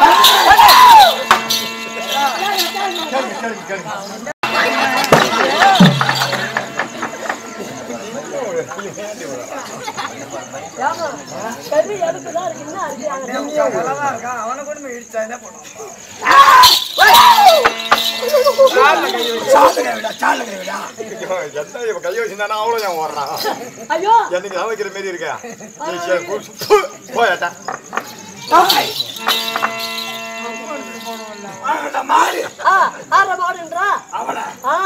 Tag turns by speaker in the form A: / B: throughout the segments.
A: கறி எடுத்துதான் இருக்கு என்ன அடிக்கிறாங்க
B: நல்லாதான் இருக்கான் அவனை கொண்டு போய் இடிச்சா என்ன பண்ணுவான்
C: எந்த இவன் கையை வச்சிருந்தானா அவ்வளோ ஞாபகம் வர்றான்
A: ஐயோ
C: எனக்கு சமைக்கிற மாரி இருக்கா நீ சரி, போ, போ, போயாட்டா
A: ஆ ஆற மாடுன்றா ஆ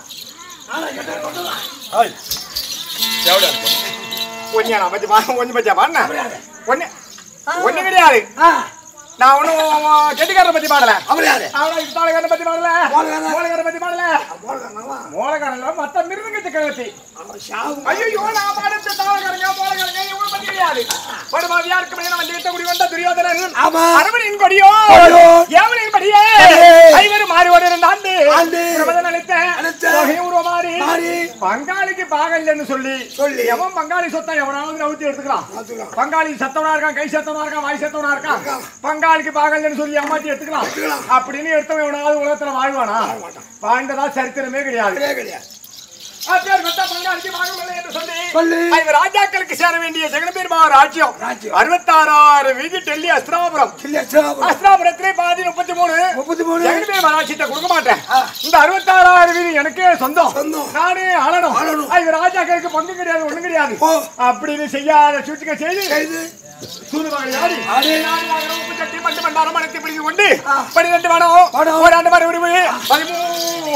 C: ஐய் எவ்வளோ ஒன்னியா நான் பத்தி பா ஒன்று பத்தியா பாருண்ணா ஒன்று ஒன்று கிடையாது நான் ஒன்றும் கெட்டிக்காரனை பத்தி பாடல அவனை தாளக்காரனை பத்தி பாடல மோளக்காரனை பத்தி பாடல மோளக்காரன் மத்த மிருதங்க சக்கரவர்த்தி ஐயோ நான் பாடுத்த தாளக்காரங்க மோளக்காரங்க இவனை பத்தி கிடையாது படுமாவியா இருக்க முடியும் வந்து விட்ட குடி வந்த துரியோதனன் அரவணின் கொடியோ ஏவனின் படியே ஐவரும் மாறி ஒரு ஆண்டு பிரபதன் அளித்த தொகை உருவமாறி பங்காளிக்கு பாகல்னு சொல்லி
D: சொல்லி.
C: எவன் பங்காளி சொத்தை எவனாவது நவுத்தி எடுத்துக்கலாம் பங்காளி சத்தவனா இருக்கான் கை சத்தவனா இருக்கான் வாய் சத்தவனா இருக்கான் பங்காளிக்கு பாகல்னு சொல்லி ஏமாத்தி எடுத்துக்கலாம் அப்படின்னு எடுத்தவன் எவனாவது உலகத்துல வாழ்வானா வாழ்ந்ததா சரித்திரமே கிடையாது அப்பேற்பட்ட பங்காளிக்கு பாகமில்லை என்று சொல்லி
D: சொல்லி.
C: ஐவர் ராஜாக்களுக்கு சேர வேண்டிய ஜெகன்பெருமா ராஜ்யம்
D: ராஜ்யம்.
C: அறுபத்தாறாறு வீதி டெல்லி அஸ்திராபுரம் அஸ்திராபுரத்திலே பாதி முப்பத்தி மூணு
D: முப்பத்தி மூணு.
C: ஜெகன்பெருமா ராஜ்யத்தை கொடுக்க மாட்டேன் இந்த அறுபத்தாறாறு வீதி எனக்கே சொந்தம்
D: சொந்தம்.
C: நானே ஆளணும்
D: ஆளணும்.
C: ஐவர் ராஜாக்களுக்கு பங்கு கிடையாது ஒண்ணும் கிடையாது
D: ஓ.
C: அப்படின்னு செய்யாத சூழ்ச்சிக்க செய்து சூதுமகளை ஆடி
D: ஆடி.
C: நாடு நகரம் உப்பு சட்டி மண்டு பண்டாரம் மனத்தை பிடித்து கொண்டு
D: ஆ.
C: பனிரெண்டு மனம்
D: மனம்.
C: ஒரு ஆண்டு மறு உரிமை பதிமூணு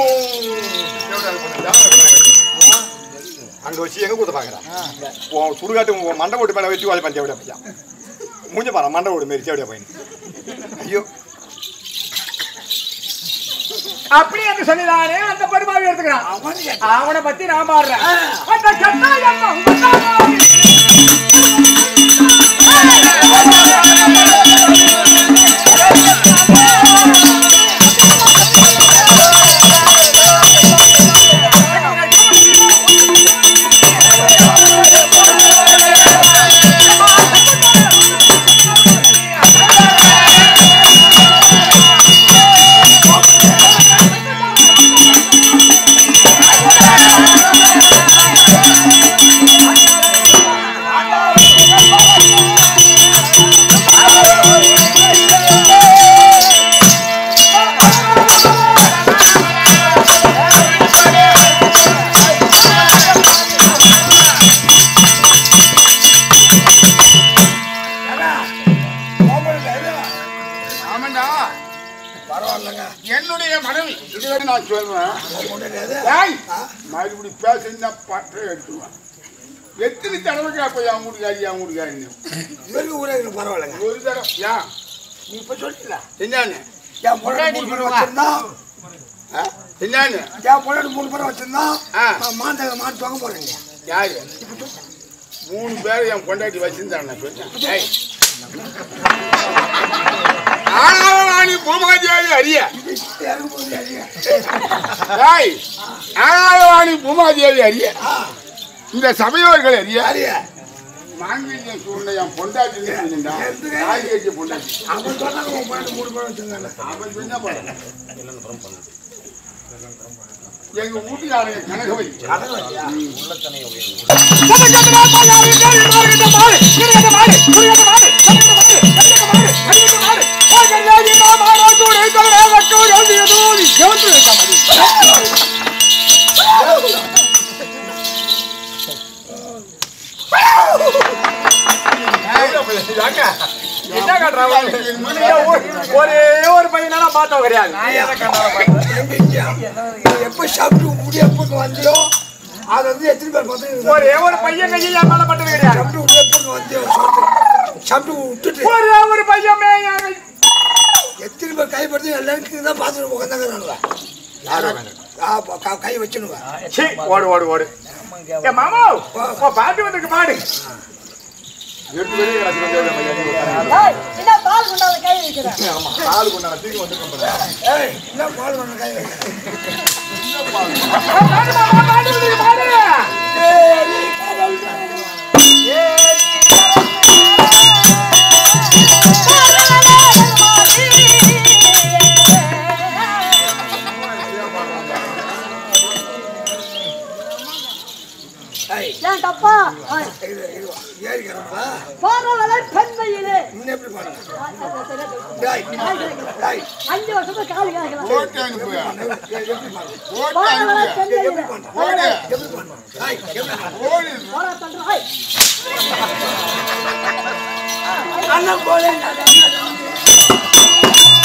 C: அங்க வச்சு எங்க கூத்த பாக்குறான் உன் சுடுகாட்டு உன் மண்டை ஓட்டு மேல வச்சு வாழை பஞ்சா விட பையன் மூஞ்ச பாரு மண்டை ஓடு மாரி சேவடியா பையன் ஐயோ அப்படி என்று சொல்லிதானே அந்த பெருமாவை எடுத்துக்கிறான் அவனை பத்தி நான் பாடுறேன் அந்த கட்டாயம் உங்களால்
E: ஆமாண்டா என்னுடைய மனைவி இதுவரை நான் சொல்றேன் ஏய், மறுபடி பேசுனா பற்ற எடுத்துவான் எத்தனை தடவைக்கு அப்ப என் வீட்டுக்காரி என் வீட்டுக்காரின்னு
D: இவருக்கு ஊரே பரவாயில்லைங்க
E: ஒரு தடவை ஏன்
D: நீ இப்ப சொல்லிட்டல
E: என்னன்னு
D: என் பொண்ணு மூணு பேர் வச்சிருந்தான்
E: ஆ? என்னன்னு
D: என் பொண்ணு மூணு பேர் வச்சிருந்தான்
E: ஆ.
D: நான் மாந்த மாட்டு வாங்க போறேங்க
E: யாரு மூணு பேர் என் பொண்டாட்டி வச்சிருந்தாங்க நான் சொன்னேன் ஏய். ஆனாலும் பூமாதேவி அறிய
D: இறங்க போகுது அறிய.
E: ஏய், ஆனாலும் பூமாதேவி அறிய இந்த சபையோர்கள் அறிய
D: அறிய.
E: மாங்கல்ய சூழ்நிலை என் பொண்டாட்டி இருந்தா தாய் கேட்டு பொண்டாட்டி
D: அவன் சொன்னாங்க உன் பொண்ணு மூணு பேர் வச்சிருந்தாங்க
E: அவன் என்ன பண்ண எங்க வீட்டுக்காரங்க கனகவை
C: என்ன காட்டுறான் ஒரே ஒரு பையனால பார்த்தோம் கிடையாது
D: எங்க இங்க? நீ எப்ப சாப்பிட்டு முடி எப்ப வந்தியோ அது வந்து எத்தனை பேர் பார்த்து
C: ஒரே ஒரு பையன் கையில் என் மேல பட்டது கிடையாது
D: சாப்பிட்டு முடி எப்ப வந்தியோ சொல்லிட்டு சாப்பிட்டு விட்டுட்டு
C: ஒரே ஒரு பையன் மே- என் கை-
D: எத்தனை பேர் கைப்படுத்தி எல்லாருக்கும் தான் பார்த்துட்டு உட்காந்தாங்க கை வச்சுனுவேன்
C: சீ, ஓடு ஓடு ஓடு ஏ மாமா உன் பாட்டு வந்திருக்கு பாடு எடுத்து வெளியே கிடக்கு வந்து பையன்
A: ஏய், என்ன பால் கொண்டாந்து கை வைக்கிறேன்
C: ஆமா ஆளு கொண்டாட தூக்கி வந்துருக்கோம்
D: ஏய் என்ன பால் பண்ண கை வைக்கிறேன்
C: பாடு மாமா பாட்டு வந்திருக்கு பாடு
A: ஏய், சரியா சொல்லிட்டேன்.
D: டேய்,
A: கால் கிடைக்கல.
D: டேய்,
A: அஞ்சு வருஷமா கால் கேட்கல
E: ஓட்டு அனுப்பு
D: எப்படி பண்ண?
E: ஓட்டு
A: வாழலாம்
E: அனுப்பு
A: தெரியல
E: ஓடு
D: எப்படி பண்ண? டேய், எப்படி பண்ண?
E: ஓடு
A: போரா பண்றாய்
D: அண்ணன் போல நான் அண்ணன்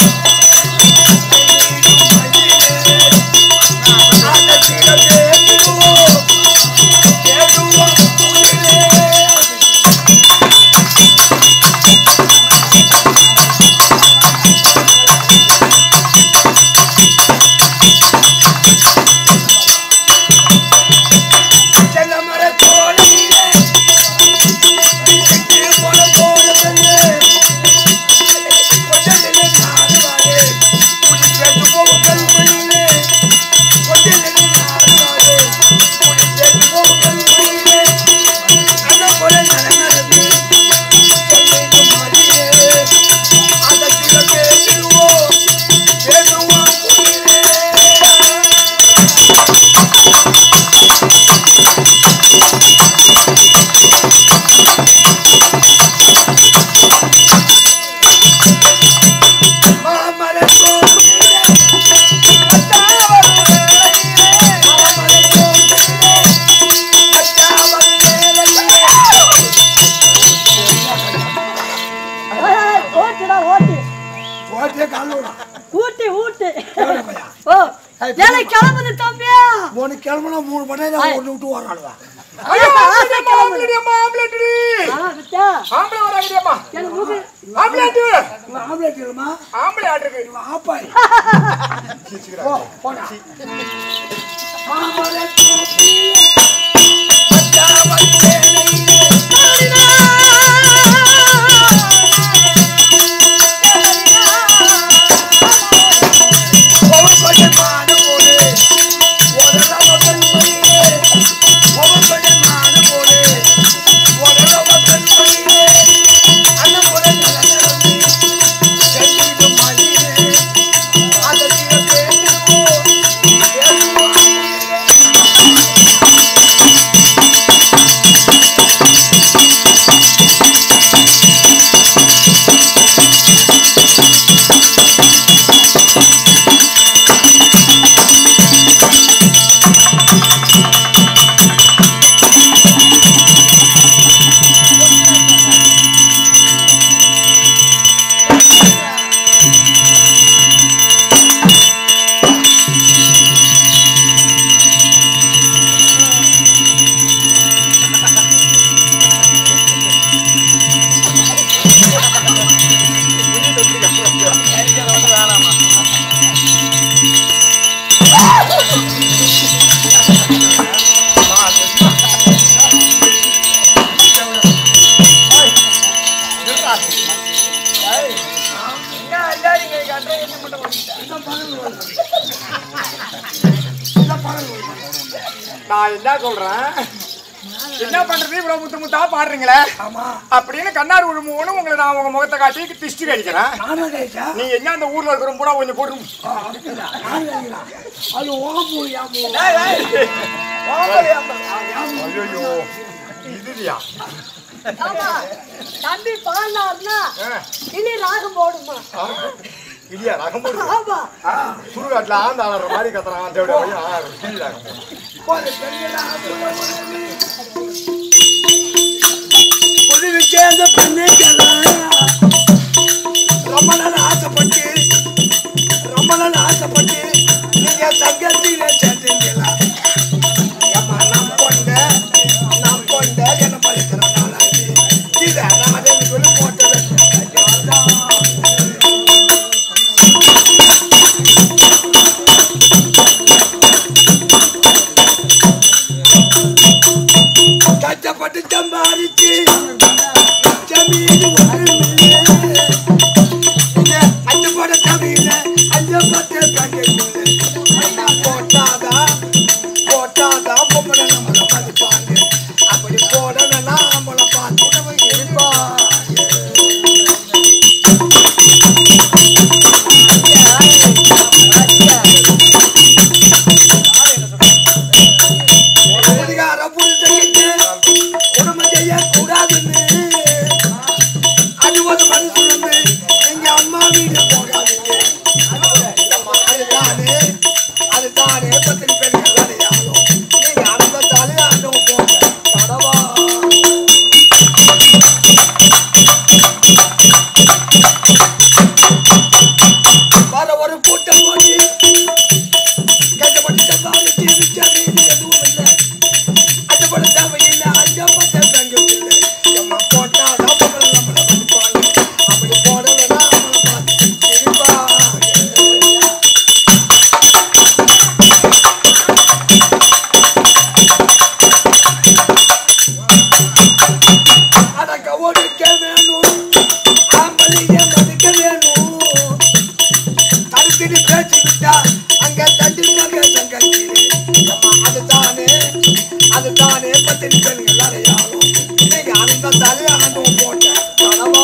A: ஏய், ஓட்டுடா ஓட்டு
D: ஓட்டே காலோடா
A: ஊட்டி ஊட்டு
D: எவ்வளவு பையா?
A: ஓ ஏழை கிளம்புது தம்பி
D: மூணு கிழமை மூணு மணி நேரம் ஒன்று விட்டு வரானுவா
C: ஐயோ, ஆம்பளைடியம்மா, ஆம்பளைடியம்மா, ஆம்பளைடி.
A: ஆ விட்டா
C: ஆம்பளை வராங்கடியம்மா.
A: எனக்கு மூக்கு
C: ஆம்பளையாட்டு.
D: இவன் ஆம்பளேட் இல்லைம்மா
C: ஆம்பளை ஆட்டுக்கு.
D: இவன் ஆப்பாய்
C: சீக்கிரம்.
D: போ போடா
C: நான் என்ன சொல்றேன் என்ன பண்றது இவ்வளவு முத்து முத்தா பாடுறீங்களே
D: ஆமா
C: அப்படின்னு கண்ணார் விழுமுன்னு உங்களை நான் உங்க முகத்தை காட்டி திஷ்டி கழிக்கிறேன்
D: நானும் கேட்டா
C: நீங்க எங்க அந்த ஊர்ல இருக்கிற கூட கொஞ்சம் போட்டு
D: நானும் கேட்கிறேன் அது ஓம்பு யாம்பு
C: ஐயோ இதுதியா
A: ஆமா தம்பி பாடினாருன்னா
C: ஆ.
A: இனி ராகம் போடுமா
C: இல்லையா ரகம் போடு
A: ஆமா
C: சுடுகாட்டுல ஆந்த ஆடுற மாதிரி கத்துறான் அந்த அப்படியே போய் ஆ, கிளி ரகம் போடு.
D: ஒரு பெண்களா உதவி சேர்ந்த பெண்ணே ரொம்ப நாள் ஆசைப்பட்டு ரொம்ப நாள் ஆசைப்பட்டு நீங்க சங்கத்தில சேர்ந்தீங்களா ஏம்மா, நான் கொண்ட நான் கொண்ட என்ன பழிக்கிற நாளாச்சு இதை நான் அதை சொல்லி போட்டது கஷ்டப்பட்டு சம்பாதிச்சு ஜமீன் அஞ்சு போட தமிழ அஞ்சு பத்து தங்க போட்டாதா போட்டாதா பொம்பளை நம்மளை மதிப்பாங்க அப்படி போடணும்னா நம்மளை பார்த்து நம்ம இருப்பாங்க அதிகார புரிஞ்சுக்கிட்டு குடும்பம் செய்யக்கூடாதுன்னு அது ஒரு மனசு வந்து வீடு போகாதீங்க அதுதானே அதுதானே பத்திரி பெண்கள் அடையாளம் நீங்க அந்த தலையாண்டும் போங்க கடவா வர ஒரு கூட்டம் போட்டு கட்டப்பட்டு தப்பாக தீர்ச்சா மீது எதுவும் இல்லை அட்டப்பட தேவையில்லை அஞ்சப்பட்ட தங்கம் இல்லை எம்மா போட்டா நம்மள நம்மள மதிப்பாங்க அப்படி போடலைன்னா நம்மளை பார்த்து சிரிப்பாங்க அடக்க ஒடுக்க வேணும் ஆம்பளைய மதிக்க வேணும் தடுத்துட்டு பேச்சு விட்டா அங்க தண்டு மக சங்கத்திலே அம்மா அதுதானே அதுதானே பத்தினி பெண்கள் அடையாளம் நீங்க அந்த தலையாண்டும் போட்ட கனவா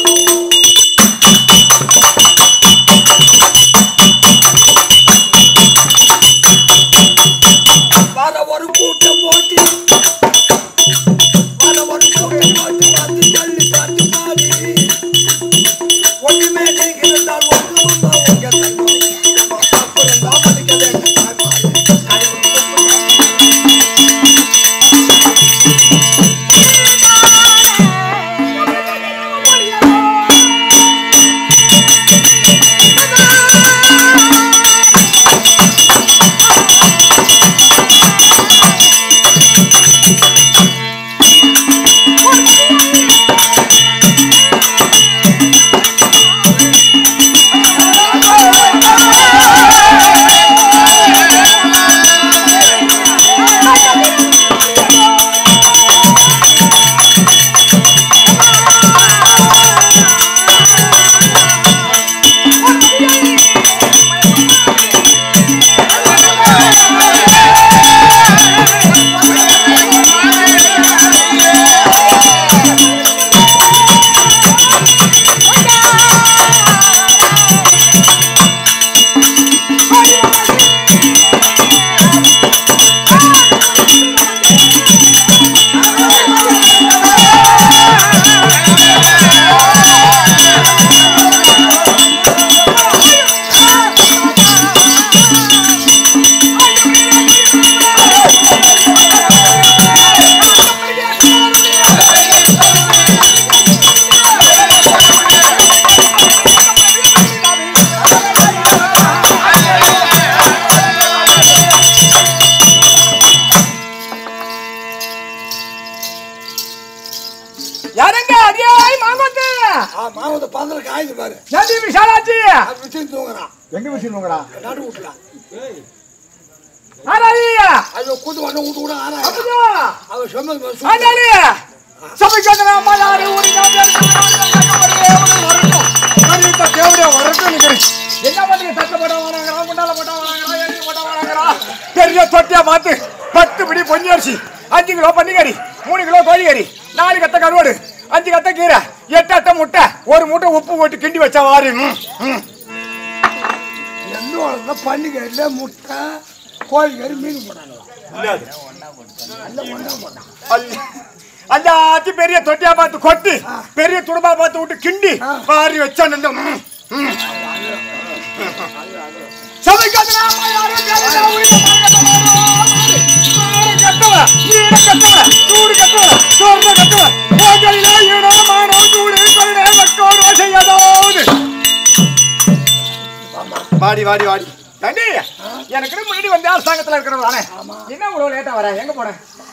D: வர ஒரு கூட்டம் போட்டு வர ஒரு கூட்டம் போட்டு வந்து தள்ளி காட்டு மாறி ஒன்றுமே நீ இருந்தால் ஒன்று அம்மா உங்க தங்கம் நம்ம அப்புறம் தான் மதிக்க வேண்டும் தாய்மாரே.
C: யாருங்க அடியாய் மாங்கொத்து
D: ஆ, மாவட்ட பந்தல காயுது பாரு
C: நன்றி விஷாலாச்சி
D: அது வச்சு தூங்குறான்
C: எங்க விஷயங்களா
D: நடு விட்டுலாம்
C: ஆராதியா
D: அது கூத்து வந்து விட்டு கூட ஆனா
C: அப்படியா
D: அவன் சொன்னது சு-
C: ஆண்டாளி சபைக்கு வந்த அம்மா யாரு ஊரி தேவடியா வரட்டும் நிக்கிறேன் என்ன பண்ணுங்க தட்ட போட வராங்களா முண்டால போட்டா வராங்களா எழுதி போட்டா வராங்களா பெரிய தொட்டியா பார்த்து பத்து பிடி பொன்னி அரிசி அஞ்சு கிலோ பன்னிக்கறி மூணு கிலோ கோழிக்கறி நாலு கத்த கருவாடு அஞ்சு கத்த கீரை எட்டு அட்டை முட்டை ஒரு மூட்டை உப்பு போட்டு கிண்டி வச்சா வாரு ம், ம்.
D: என்ன வளர்ந்தா பன்னிக்கறியில் முட்டை கோழிக்கறி மீன் போட்டாங்களா
C: அல்ல- அஞ்சாத்தி பெரிய தொட்டியா பார்த்து கொட்டி பெரிய துடுப்பா பார்த்து விட்டு கிண்டி வாரி வச்சா நின்று ம், ம். சபைக்கு நாம யாரும் தேவையில்லை, உயிரை பாருங்க, மாடு கட்டுவ, ஈர கட்டுவ, சூடு கட்டுவ, சோர்ந்த கட்டுவ, கோஜலிலே ஈர மானம், சூடு, கருணை, வக்கோடு செய்யதாவது. வாடி வாடி வாடி தண்டி எனக்கு முன்னாடி வந்து அரசாங்கத்துல இருக்கிறவங்க என்ன இவ்வளவு லேட்டா வர எங்க போன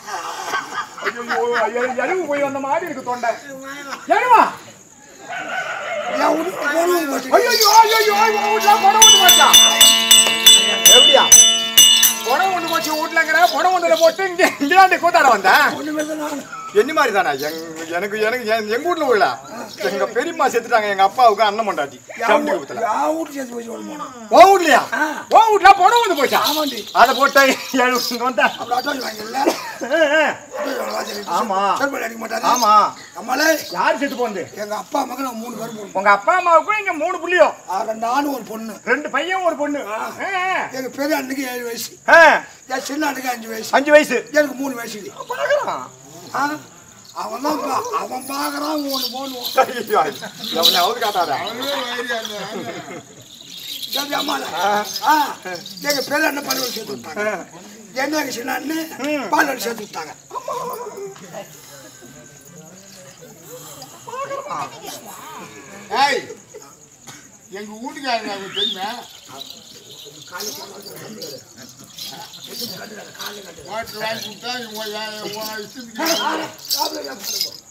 C: ஐயோ எலும்பு போய் வந்த மாதிரி இருக்கு தொண்டை ஏனுமா
D: என் வீட்டுக்கு போனவங்க போச்சு.
C: ஐயோ ஐயோ ஐயோ உன் வீட்டுல புடவை ஒண்ணு போச்சா எப்படியா புடவை ஒண்ணு போச்சு வீட்டுலங்கிற புடவை ஒண்ணுல போட்டு இங்க இங்கே கூத்தாட வந்தேன்
D: ஒண்ணுமே தான் நானு.
C: என்ன மாதிரி தானே எனக்கு எனக்கு என்- எங்க வீட்டுல உள்ள எங்க பெரியம்மா செத்துட்டாங்க எங்க அப்பாவுக்கு அண்ணன் மண்டாட்டி
D: என்
C: சவுண்டி
D: வீ-
C: குத்துல
D: என் வீட்டுக்கு சேர்த்து போச்சு ஒரு மூணு.
C: உன் வீட்லயா உன் வீட்டுல புடவை ஒண்ணு போச்சா
D: ஆமாண்டி.
C: அதை போட்டு எழு- வந்தா
D: அப்புறம் அட்வான்ஸ் வாங்கிடல. அட்வான்ஸ் வாங்கலாம் சொல்லிட்டு.
C: ஆமா.
D: செருப்பு அடிக்க மாட்டாரு.
C: ஆமா
D: நம்மளே
C: யார் செத்து போந்து
D: எங்க அப்பா மகன் நாங்க மூணு பேரும் பொண்ணு
C: உங்க அப்பா அம்மாவுக்கும் இங்க மூணு புள்ளியோ
D: ரெண்டு ஆணு ஒரு பொண்ணு
C: ரெண்டு பையன் ஒரு பொண்ணு ஆ,
D: எங்க பெரிய அண்ணுக்கு ஏழு வயசு
C: ஆ,
D: என் சின்ன அண்ணுக்கு அஞ்சு வயசு
C: அஞ்சு வயசு
D: எனக்கு மூணு வயசு இது.
C: பார்க்கலாம்
D: ஆ? அவன் தான் பா- அவன் பாக்குறான் ஒண்ணு போடுவோம்
C: ஐயோ, எவ்வளவு காட்டாத
E: அவனுமே வயிறு அந்த
D: சரி அம்மால ஆ எங்க பேர் என்ன பால் வடி சேர்த்து விட்டாங்க என்ன எங்க சின்ன அண்ணன் பால் வடி சேர்த்து விட்டாங்க
E: ஏய் எங்க வீட்டுக்காரங்க அவங்க தெரியுமா வாட்டர் வாங்கி கொடுத்தா இவன் என் உன் இஷ்டத்துக்கு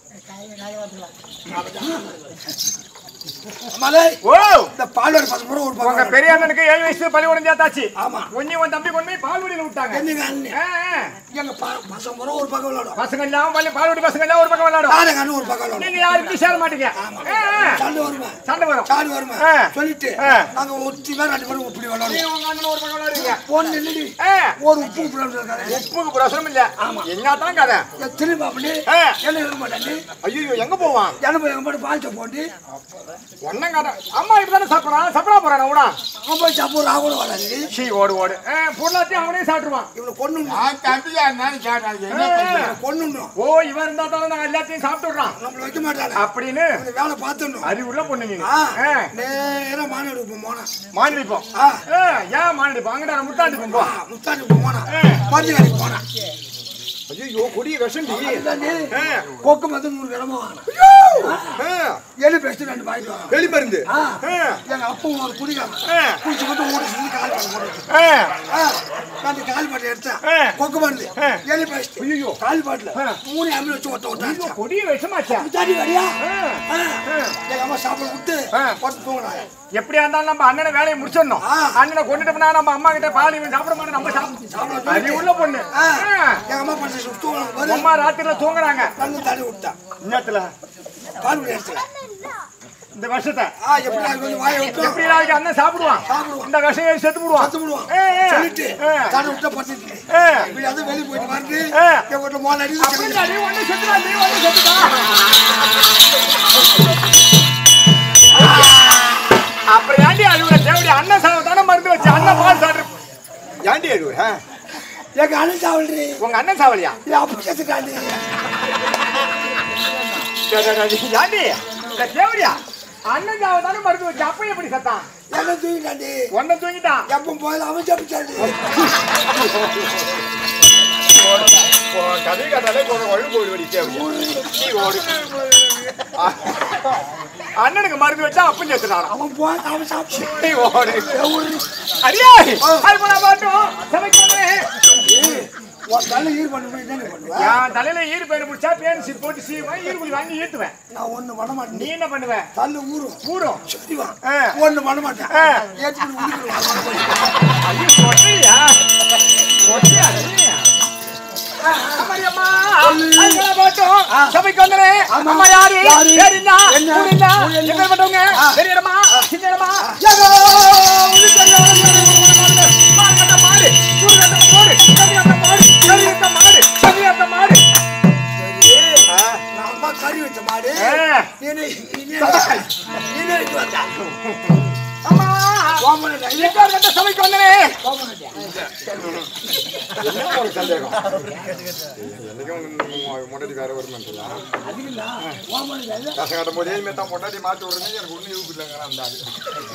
D: அம்மாலே
C: ஓ
D: இந்த பால் வடி பத்து முறை ஒரு
C: உங்க
D: பக்கம்
C: பெரிய அண்ணனுக்கு ஏழு வயசு பள்ளிக்கூடம் சேர்த்தாச்சு
D: ஆமா.
C: உன்னி உன் தம்பி கொண்டு போய் பால்வடியில விட்டாங்க
D: என்னங்க அண்ணன்
C: ஆ, ஆ.
D: எங்க ப- பசங்க முறை ஒரு பக்கம் விளையாடும்
C: பசங்க எல்லாம் பள்ளி பால்வடி பசங்க எல்லாம் ஒரு பக்கம் விளையாடும்
D: நானுங்க அண்ணன் ஒரு பக்கம் விளையாடும்
C: நீங்க யாருக்கு சேர மாட்டீங்க ஆ, ஆ.
D: சண்டை வருமா
C: சண்டை வரும்
D: சாடி வருமா
C: ஆ.
D: சொல்லிட்டு
C: ஆ.
D: நாங்க ஒத்தி பேர் ரெண்டு பேரும் இப்படி
C: நீ
D: விளையாடுவோம்
C: உங்க அண்ணன் ஒரு பக்கம் விளையாடுவீங்க
D: ஒன்னு இல்லடி
C: ஆ.
D: ஒரு உப்பு உப்பு இருக்காரு
C: உப்புக்கு பிரசனம் இல்ல என்னதான் கதை
D: திரும்ப அப்படி
C: ஆ.
D: என்ன இருக்க மாட்டாண்டி
C: ஐயோ எங்க போவான்
D: என்ன போய் எங்க மட்டும் பாய்ச்ச போட்டு
C: ஒன்னும் கதை அம்மா இப்பதானே சாப்பிடறான் சாப்பிடா போறான் கூட
D: அவன் போய் சப்பூர் ராகுல வராது
C: சீ ஓடு ஓடு ஆ, பொருளாத்தையும் அவனே சாப்பிட்டுருவான்
D: இவனை கொண்டு
E: நான் தம்பியா இருந்தாலும் கேட்டாங்க என்ன பண்றது
D: கொண்டு
C: ஓ இவன் இருந்தா தானே நான் எல்லாத்தையும் சாப்பிட்டுடுறான்
D: நம்மள வைக்க மாட்டாங்க
C: அப்படின்னு
D: இந்த வேலை பார்த்துடணும்
C: அறிவுள்ள பொண்ணு நீங்க
D: ஆ,
C: ஆ,
D: நேரா மாநாடு போனா
C: மாநிலிப்போம்
D: ஆ.
C: ஆ, ஏன் மாநிலிப்போம் அங்கடா முத்தாண்டிப்போம் போ
D: முத்தாண்டி போனா பஞ்சு கடைக்கு போனா
C: ஐயோ கொடிய விஷண்டி
D: அதுதாண்டி,
C: ஆ.
D: கொக்கு மருந்து நூறு கிழமை வாங்கினேன்
C: ஆ,
D: எலி பேஸ்ட் ரெண்டு வாங்கிட்டு வாங்க
C: வெளி மருந்து
D: ஆ.
C: ஆ,
D: எங்க அப்பவும் ஒரு குடிக்காம
C: ஆ.
D: குடிச்சு மட்டும் ஓடி செஞ்சு கால் பாட்டு போட்டு
C: ஆ,
D: நான் அந்த கால் பாட்டு எடுத்தேன்
C: ஆ.
D: கொக்கு மருந்து
C: ஆ.
D: எலி பேஸ்ட்
C: ஐயையோ.
D: கால் பாட்டுல
C: ஆ.
D: மூணு அம்மி வச்சு ஒட்ட ஒட்ட
C: ஐயோ,
D: அடிச்சேன்.
C: கொடிய விஷமாச்சா
D: தாடி வரியா
C: ஆ.
D: ஆ. எங்க அம்மா சாப்பிட விட்டு
C: ஆ.
D: போட்டு தூங்கினாங்க
C: எப்படியா இருந்தாலும் நம்ம அண்ணனை வேலையை முடிச்சிடணும்
D: ஆ.
C: அண்ணனை கொண்டுட்டோம்னா நம்ம அம்மா கிட்ட பால் இவன் சாப்பிட மாட்டோம் நம்ம சாப்பிட அறிவுள்ள பொண்ணு
D: ஆ.
C: ஆ.
D: எங்க அம்மா பண்ண தூங்கினாங்க பாரு
C: அம்மா ராத்திரில தூங்குறாங்க
D: கண்ணு தண்ணி விட்டேன்
C: இன்னத்துல
D: பால் குடி எடுத்துல
C: இந்த விஷத்தை
D: ஆ எப்படி அது கொஞ்சம் வாயை விட்டு
C: எப்படி நாளைக்கு அண்ணன் சாப்பிடுவான்
D: சாப்பிடுவான்.
C: இந்த விஷயம் செத்து விடுவான்
D: சத்து விடுவான்
C: ஏ, ஏ.
D: சொல்லிட்டு
C: ஏ.
D: தண்ணி விட்டா பத்துட்டு
C: ஏ.
D: இப்படி அது வெளியே போயிட்டு வந்து
C: ஆ.
D: எங்க வீட்டுல மோல் அடி
C: அப்படியா, நீ ஒண்ணு செத்துடா, நீ ஒண்ணு செத்துடா. அப்புறம் ஏன்டி அழுவுற தேவடி அண்ணன் சாவு தானே மருந்து வச்சு அண்ணன் பால் சாப்பிட்டு ஏன்டி அழுவுற
D: எங்க அண்ணன் சாவல்றி
C: உங்க அண்ணன் சாவலியா
D: இது அப்படி செத்துட்டாண்டி
C: ஏன்டி இந்த தேவடியா அண்ணன் சாவு தானே மருந்து வச்சு அப்ப எப்படி சத்தான்
D: என்ன தூங்கிட்டாண்டி
C: ஒன்ன தூங்கிட்டான்
D: எப்ப போயில அவன் சாப்பிட்டாண்டி
C: கதை கட்டாலே போற ஒழு போயிடுவடி தேவடியா நீ ஓடு அண்ணனுக்கு மருந்து வச்சா அப்பன் செத்துட்டான்
D: அவன் போய் அவன் சாப்பிட்டு
C: நீ ஓடு அடியே அது போல மாட்டோம் சமைக்கிறேன்
D: உன் தலை ஈர் பண்ண போய் என்ன பண்ணுவ
C: என் தலையில ஈடு பயிர் முடிச்சா பேன் சீட் போட்டு சீவேன் ஈடுபுலி வாங்கி ஈட்டுவேன்
D: நான் ஒண்ணு பண்ண மாட்டேன்
C: நீ என்ன பண்ணுவ
D: தள்ளு ஊரும்
C: கூடும்
D: சுத்திவான்
C: ஆ.
D: ஒண்ணு பண்ண மாட்டேன்
C: ஆ.
D: ஏற்றிட்டு முடிக்கிறோம்
C: ஐயோ சொட்டியா சொட்டியா சொட்டியா அம்மா அம்மா போட்டோம் சபைக்கு வந்தனே அம்மா யாரு
D: யாரு?
C: பேர் என்ன
D: என்ன?
C: ஊர் என்ன
D: ஊர் என்ன?
C: எங்க பட்டவங்க பெரிய இடமா சின்ன இடமா ஏகோ ஊரு தெரியல மாடு மாடு ஊரு கட்ட மாடு கவியாத்த மாடு கவியாத்த மாடு கவியாத்த மாடு
D: நான் அம்மா கறி வச்ச மாடு
C: ஆ.
D: நீனே நீனே நீனே இது வந்தா
C: அம்மா
D: கோமனடா இது
C: எங்க கட்ட சபைக்கு வந்தனே
D: கோமனடா
C: என்ன ஒரு சந்தேகம் என்னைக்கும் முன்னாடிக்கார வருமானங்களா
D: அது இல்ல கோமனடா இது
C: கசம் கட்டும் போதே மெத்தா பொண்டாட்டி மாற்றி விடுறது எனக்கு ஒன்றும் யூஸ் இல்லைங்கிறான் அந்த ஆளு.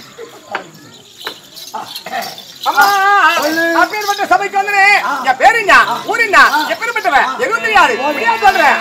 C: அம்மா அப்பேற்பட்ட சபைக்கு வந்தனே என் பேரு என்ன ஊர் என்ன எப்பேற்பட்டவன் எதுவும் தெரியாது முடியா சொல்றேன்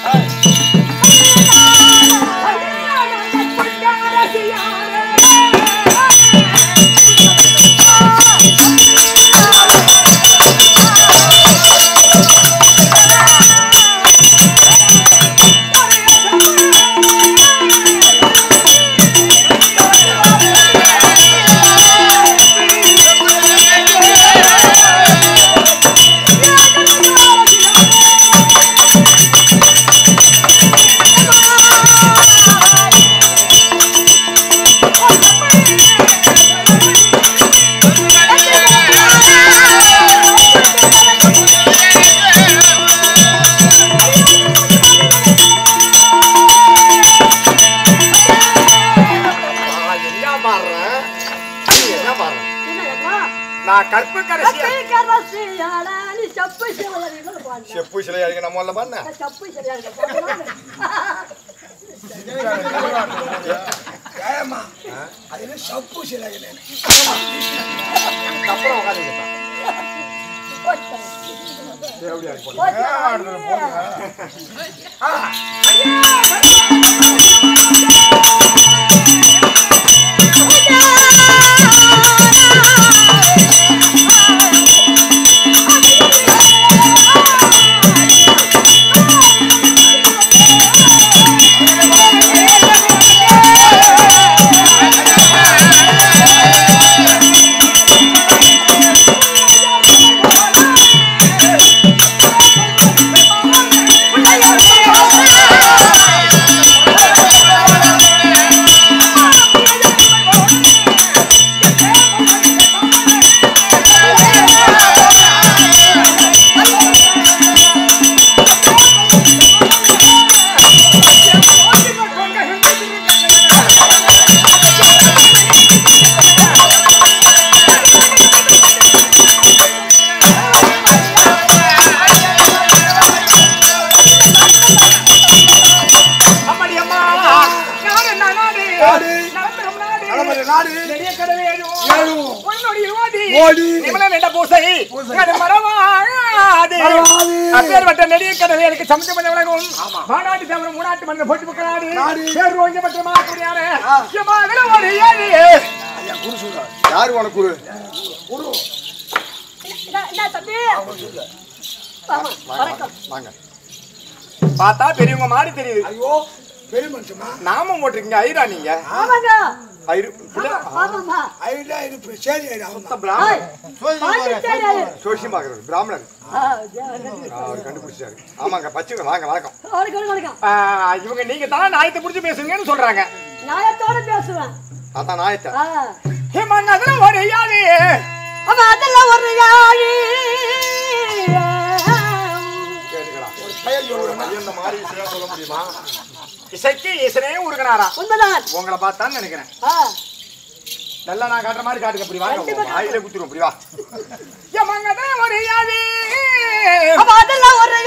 C: என்ன பாடுறேன் என்ன பாடுறேன்
A: என்னடா?
C: நான் கற்பு கரசியா
A: கத்தி கரசியால நீ சப்பு சிலையாடிகள் பாடின
C: செப்பு சிலை அடிக்க நம்ம முதல்ல பண்ண
A: சப்பு சிலையாடிகள் பாடினாங்க
D: ஏமா அது என்ன சப்பு சிலைகள்
C: அப்புறம் உட்காந்து எப்படியா இருக்கும் அம்மாடி அம்மா நாடு நாடு
D: நாடு.
C: நலம்பெறும் நாடு
D: நலம்பெறும் நாடு.
C: நெடிய கடவேடும்
D: ஏழும்.
C: பொன்னொடி ஓடி
D: ஓடி.
C: நிமல வேண்ட பூசை அது மரவாது
D: மறவாது.
C: அப்பேற்பட்ட நெடிய கடவே எனக்கு சமுத்திர பண்ண உலகம் மாநாட்டு தவிர மூணாட்டு மனித போட்டு மக்களாடு
D: நாடு.
C: பேர் ஓய்ஞ்ச பற்ற மாக்கூடியான ஒரு ஏழு
D: ஐயா குரு சொல்றாரு
C: யாரு உனக்கு குரு
D: குரு
A: என்ன தம்பி ஆமா வணக்கம்
C: வாங்க பார்த்தா பெரியவங்க மாதிரி தெரியுது
D: ஐயோ பெரிய மனுஷமா
C: நாமம் போட்டிருக்கீங்க ஐரா நீங்க
A: ஆமாங்க
C: ஐரு பிள்ளை
A: ஆமாம்மா
D: ஐடா இது சரி ஐடா அவன்
C: பிராமணன்
A: பாண்டிச்சேரி
C: சோசியம் பாக்குறது பிராமணன்
A: ஆ, ஜா-
C: அவர் கண்டுபிடிச்சாரு ஆமாங்க பச்சுங்க வாங்க வணக்கம்
A: வணக்கம் வணக்கம்
C: ஆ, இவங்க நீங்க தான் நாயத்தை புடிச்சு பேசுங்கன்னு சொல்றாங்க
A: நியாயத்தோட பேசுவேன்
C: அதான் நாயத்தை
A: ஆ.
C: ஹேமாங்க அதெல்லாம் ஒரு யாரு
A: ஆமா அதெல்லாம் ஒரு யாழி
C: கேட்டுக்கலாம்
D: பையன் சொல்லுவேன்
C: இந்த மாதிரி விஷயம் சொல்ல முடியுமா இசைக்கு இசனே உருகனாரா
A: உண்மைதான்
C: உங்களை பார்த்தான்னு நினைக்கிறேன்
A: ஆ.
C: நல்லா நான் காட்டுற மாதிரி காட்டுங்க இப்படி வாங்க
A: கண்டிப்பா
C: உங்க வாயிலே குத்துருவோம் இப்படி வா ஹேமாங்க அதெல்லாம் ஒரு யாரு
A: ஆமா அதெல்லாம் ஒரு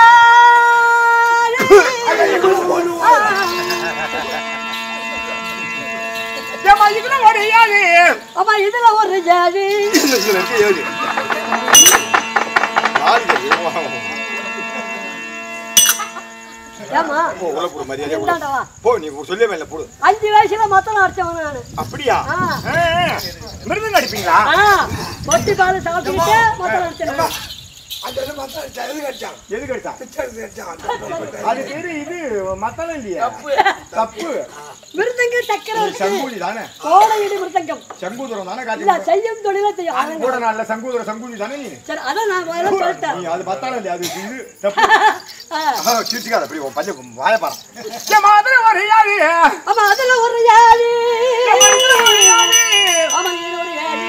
A: யாழி
C: ஏமா இதுல ஒரு யாரு
A: ஆமா இதுல ஒரு ஜாதி
C: இதுல இருக்கு ஏழு ஆளுங்க
A: ஏமா
C: போ உள்ள போடு மரியாதையா உள்ள
A: இந்தாண்டா வா.
C: போ நீ சொல்லவே இல்லை போடு
A: அஞ்சு வயசுல மொத்தம் அடிச்சவன் நானு
C: அப்படியா
A: ஆ.
C: ஆ, ஆ. மிருதங்க அடிப்பீங்களா
A: ஆ, பொட்டி பால் சாப்பிட்டுக்கிட்டு மொத்தம் அடிச்சிருக்கேன்
D: அந்த இது மத்த எது கடிச்சான்
C: எதுக்கு அடிச்சா
D: பிச்சை எடுத்து கடிச்சான்
C: அது பேரு இது மத்தளம் இல்லையா தப்பு
A: மிருதங்க சக்கரை
C: இது
A: இருக்கு
C: சங்கூதி தானே
A: கோடை இடி மிருதங்கம்
C: சங்கூதரம் தானே
A: இல்ல
C: காட்டி
A: செய்யும் தொழில செய்யும்
C: கூட நாள்ல சங்கூதர சங்கூதி தானே நீ
A: சரி அதான் நான் முதல்ல சொல்லிட்டேன்
C: நீ அது மத்தாளம் இல்லையா அது இது தப்பு
A: ஆ.
C: சிரிச்சுக்காத அப்படி உன் பஞ்ச வாய பாரு மாதிரி ஒரு யாரு
A: ஆமா அதுல ஒரு யாழி
C: ஒரு யாரு
A: ஆமா இது ஒரு யாழி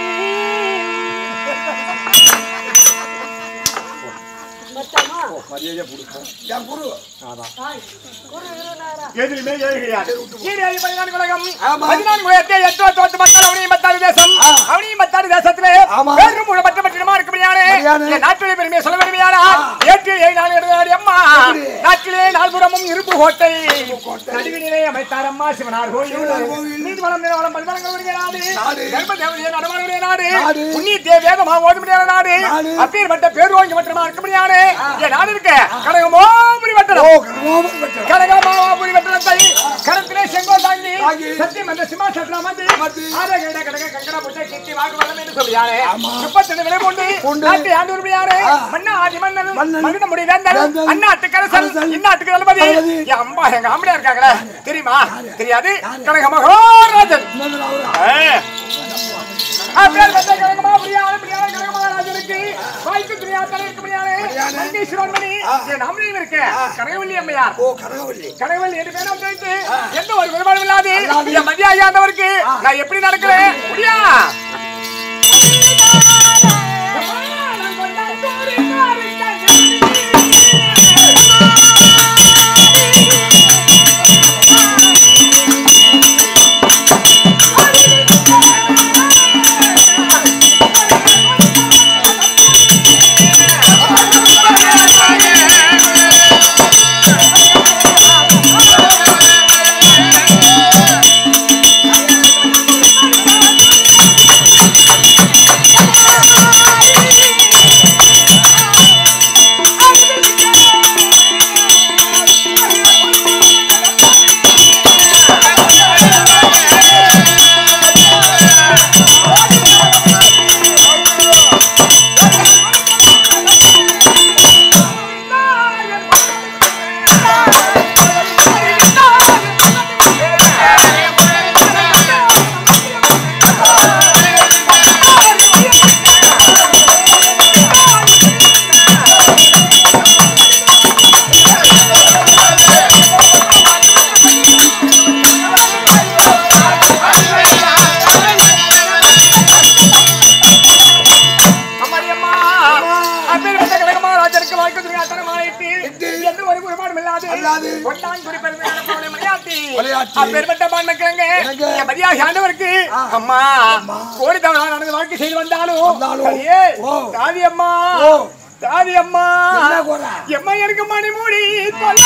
A: மொத்தமா
C: மரியாதையா கொடுப்போம்
D: என் குரு
A: ஆய், ஒரு இருபதாயிரம்
C: எதிலுமே ஏழு கிடையாது ஈரேழு பதினான்கு உலகம்
D: ஆமா.
C: பதினான்கு உலகத்தை எட்டு தோட்டு மக்கள் அவனையும் பத்தாறு தேசம் அவனையும் பத்தாறு தேசத்திலே
D: ஆமா.
C: வேறு மூணு பட்ட பட்டினமா இருக்க முடியாது
D: முடியாது.
C: நாட்டிலே பெருமையை சொல்ல முடியாதா ஏற்று ஏழு நாள் எழுதாடி அம்மா
D: எப்படி?
C: நாட்டிலே நால்புறமும் இருப்பு கோட்டை
D: கோட்டை.
C: நடுவினிலே அமைத்தார் அம்மா சிவனார் கோயில்
D: சிவனார் கோயில்.
C: நீதிமலம் நிலவரம் பல்வரங்கள் உடைய நாடு
D: நாடு.
C: கர்ப்ப தேவதையை நடமாடுடைய நாடு
D: நாடு.
C: புண்ணிய வேகமா ஓட முடியாத நாடு
D: நாடு.
C: அப்பேற்பட்ட பேர் வாங்கி மட்டமா இருக்க முடியாது என் நாடு இருக்க கனகமோ புரி
D: ஓ
C: வட்டணம்
D: கர்மாவன் பெற்றான்
C: கனகமாபுரி வெட்டணத்தை கரத்திலே செங்கோல் தாங்கி
D: தாங்கி.
C: சத்தியம் என்ற சிம்மாசனத்தில் அமர்ந்து
D: அமர்ந்து.
C: ஆதகட கடக கங்கண புட்டை கீர்த்தி வாக்கு வளம் என்று சொல்லியாரே
D: ஆமா.
C: முப்பத்தெண்டு விலை கொண்டு
D: கொண்டு.
C: நாட்டை ஆண்டு உரிமையாரே
D: ஆ.
C: மன்னா ஆதி மன்னன்
D: மன்னன்.
C: மனித முடி வேந்தன்
D: வேந்தன்.
C: அந்நாட்டுக்கு அரசன்
D: அரசன்.
C: இந்நாட்டுக்கு தளபதி
D: தளபதி.
C: என் அம்மா எங்க ஆம்படியா இருக்காங்களே தெரியுமா தெரியாது கனக மகாராஜன்
D: இன்னொரு அவரா
C: ஆ. அப்பேர் வந்த கனகமாபுரி ஆலப்புரியான கனகமகாராஜனுக்கு வாய்க்கு துணியா தலை இருக்க முடியாது மங்கேஸ்வரன் மணி என் அம்மையும் இருக்க கனகவல்லி அம்மையார்
D: ஓ கனகவல்லி
C: கடவுள் என்று பேரம் வைத்து எந்த ஒரு குறைபாடும் இல்லாது என் மதிய ஐயாந்தவருக்கு நான் எப்படி நடக்கிறேன் முடியா
D: ஆ யாது?
C: கொண்டாங்குடி பெருமையான கோடை மலையாட்டி.
D: மலையாட்டி.
C: அப்பேற்பட்ட மண்ணுக்குங்க,
D: எனக்கு.
C: என் மதியாக ஆண்டவருக்கு,
D: ஆ.
C: அம்மா,
D: அம்மா.
C: கோடி தமிழ் நடந்து வாழ்க்கை செய்து வந்தாலும்
D: வந்தாலும்.
C: சரியே,
D: ஓ.
C: தாதி அம்மா
D: ஓ.
C: தாதி அம்மா
D: என்ன குறை?
C: எம்மா எனக்கு மணி மூடி தொலை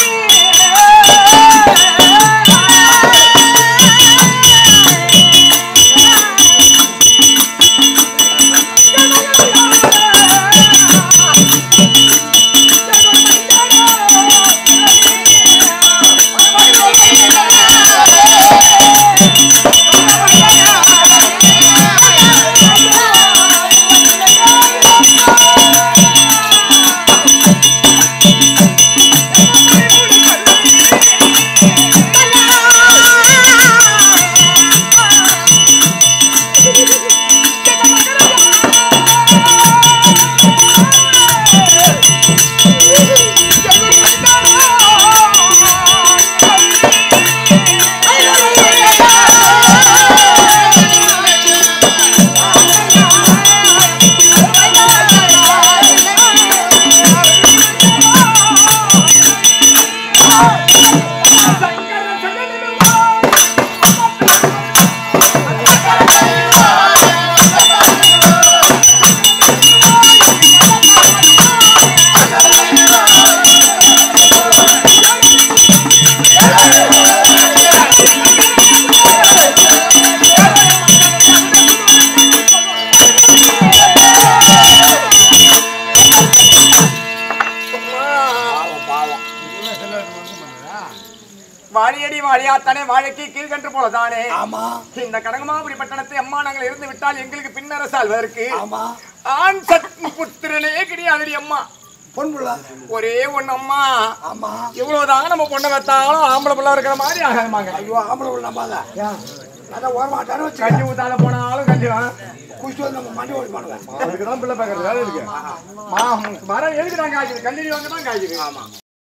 C: வாழியடி வாழியாத்தானே வாழைக்கு கீழ்கன்று போலதானே
D: ஆமா
C: இந்த கடகமாபுரி பட்டணத்தை அம்மா நாங்கள் இருந்து விட்டால் எங்களுக்கு பின்னரசு ஆள்வதற்கு
D: ஆமா
C: ஆண் சத் புத்திரனே கிடையாதுடி அம்மா
D: பொன் புள்ள
C: ஒரே ஒண்ணு அம்மா
D: ஆமா
C: இவ்வளவுதான் நம்ம பொண்ணை வைத்தாலும் ஆம்பளை பிள்ளை இருக்கிற மாதிரி ஆகாதுமாங்க
D: ஐயோ ஆம்பளை புள்ள நம்பாத அதான் ஓரமாட்டானு வச்சு
C: கஞ்சி ஊத்தால போனாலும் கஞ்சிடும்
D: குடிச்சு வந்து நம்ம மண்டி ஓடி பண்ணுவேன்
C: அதுக்கு தான் பிள்ளை பார்க்கறது வேலை இருக்கு மா மரம் எதுக்கு தான் காய்க்குது கல்லூரி வாங்க தான் காய்க்குது